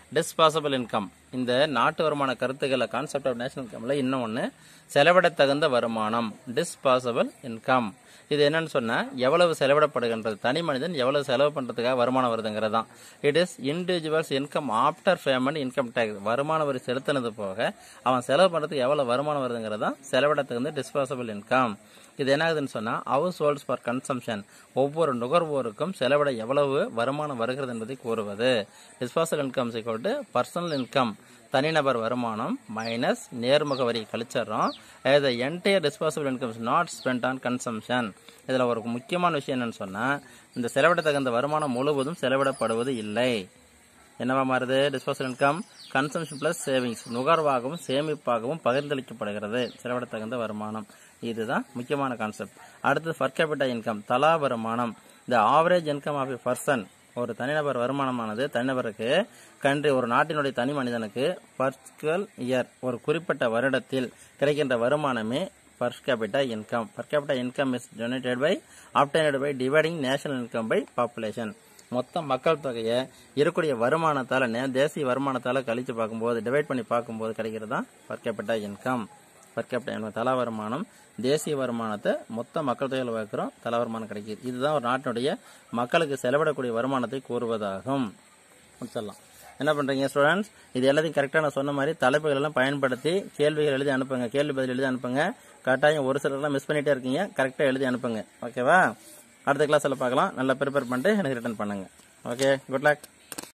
டிஸ்பாசபிள் income இந்த நாட்டு வருமான கருத்துக்களை கான்செப்ட் ஆஃப் நேஷனல் இன்கம்ல இன்னும் ஒன்று செலவிடத்தகுந்த வருமானம் டிஸ்பாசபிள் இன்கம் இது என்னன்னு சொன்னா எவ்வளவு செலவிடப்படுகின்றது தனி மனிதன் எவ்வளவு செலவு பண்றதுக்காக வருமானம் வருதுங்கிறது தான் it is individuals income after payment income tax வருமான வரி செலுத்தினது போக அவன் செலவு பண்றதுக்கு எவ்வளவு வருமானம் வருதுங்கிறது தான் செலவிடத்தகுந்த டிஸ்பாசபிள் இன்கம் இது என்ன ஆகுதுன்னு சொன்னா ஹவுஸ் ஹோல்ட்ஸ் ஃபார் கன்சம்ஷன் ஒவ்வொரு நுகர்வோருக்கும் செலவிட எவ்வளவு வருமானம் வருகிறது என்பதை கூறுவது disposable income equal to personal income தனிநபர் வருமானம் மைனஸ் நேர்முக வரி கழிச்சிடுறோம் the entire disposable income is not spent on consumption இதில் ஒரு முக்கியமான விஷயம் என்னன்னு சொன்னால் இந்த செலவிடத்தகுந்த வருமானம் முழுவதும் செலவிடப்படுவது இல்லை என்னவா மாறுது disposal income consumption plus savings நுகர்வாகவும் சேமிப்பாகவும் பகிர்ந்தளிக்கப்படுகிறது செலவிடத்தகுந்த வருமானம் இதுதான் முக்கியமான கான்செப்ட் அடுத்து ஃபர் கேபிட்டல் இன்கம் தலா வருமானம் the average income of a person ஒரு தனிநபர் வருமானமானது தனிநபருக்கு கண்ட்ரி ஒரு நாட்டினுடைய தனி மனிதனுக்கு பர்ஸ்கல் இயர் ஒரு குறிப்பிட்ட வருடத்தில் கிடைக்கின்ற வருமானமே per capita income per capita income is generated by obtained by dividing national income by population மொத்த மக்கள் தொகையை இருக்கக்கூடிய வருமானத்தால நே- தேசிய வருமானத்தால கழிச்சு பார்க்கும்போது டிவைட் பண்ணி பார்க்கும்போது கிடைக்கிறது தான் per capita income per capita தலா வருமானம் தேசிய வருமானத்தை மொத்த மக்கள் தொகையில் வைக்கிறோம் தலா வருமானம் கிடைக்குது இதுதான் ஒரு நாட்டினுடைய மக்களுக்கு செலவிடக்கூடிய வருமானத்தை கூறுவதாகும் முடிச்சிடலாம் என்ன பண்றீங்க ஸ்டூடெண்ட்ஸ் இது எல்லாத்தையும் கரெக்டாக நான் சொன்ன மாதிரி தலைப்புகள் எல்லாம் பயன்படுத்தி கேள்விகள் எழுதி அனுப்புங்க கேள்வி பதில் எழுதி அனுப்புங்க கட்டாயம் ஒரு சிலர்லாம் மிஸ் பண்ணிட்டே இருக்கீங்க கரெக்டாக எழுதி அனுப்புங்க ஓகேவா அடுத்த கிளாஸில் பார்க்கலாம் நல்லா ப்ரிப்பேர் பண்ணிட்டு எனக்கு ரிட்டர்ன் பண்ணுங்க ஓகே குட் லக்